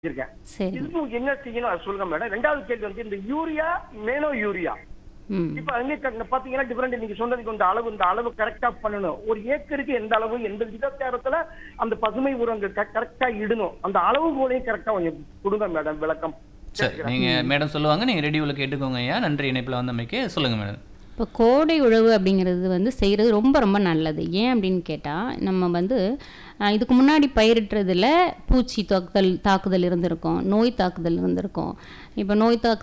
இருக்கேன் சரி இதுக்கு என்ன செய்யணும் அது சொல்லுங்க மேடம் ரெண்டாவது கேள்வி வந்து இந்த யூரியா மேனோ யூரியா ம் இப்ப அங்க க- பாத்தீங்கன்னா டிஃபரெண்ட் நீங்க சொன்னதுக்கு இந்த அளவு இந்த அளவு கரெக்டா பண்ணணும் ஒரு ஏக்கருக்கு எந்த அளவு எந்த விதத்தாரத்துல அந்த பசுமை உரங்கள் கரெக்டா இடணும் அந்த அளவு போலையும் கரெக்டா கொஞ்சம் கொடுங்க மேடம் விளக்கம் சரி நீங்க மேடம் சொல்லுவாங்க நீங்க ரெடியூல கேட்டுக்கோங்க ஐயா நன்றி இணைப்புல வந்தமைக்கு சொல்லுங்க மேடம் இப்போ கோடை உழவு அப்படிங்கிறது வந்து செய்கிறது ரொம்ப ரொம்ப நல்லது ஏன் அப்படின்னு கேட்டால் நம்ம வந்து அஹ், இதுக்கு முன்னாடி பயிரிட்டுறதுல பூச்சி தாக்குதல் தாக்குதல் இருந்திருக்கும் நோய் தாக்குதல் இருந்திருக்கும் இப்போ நோய் தாக்கு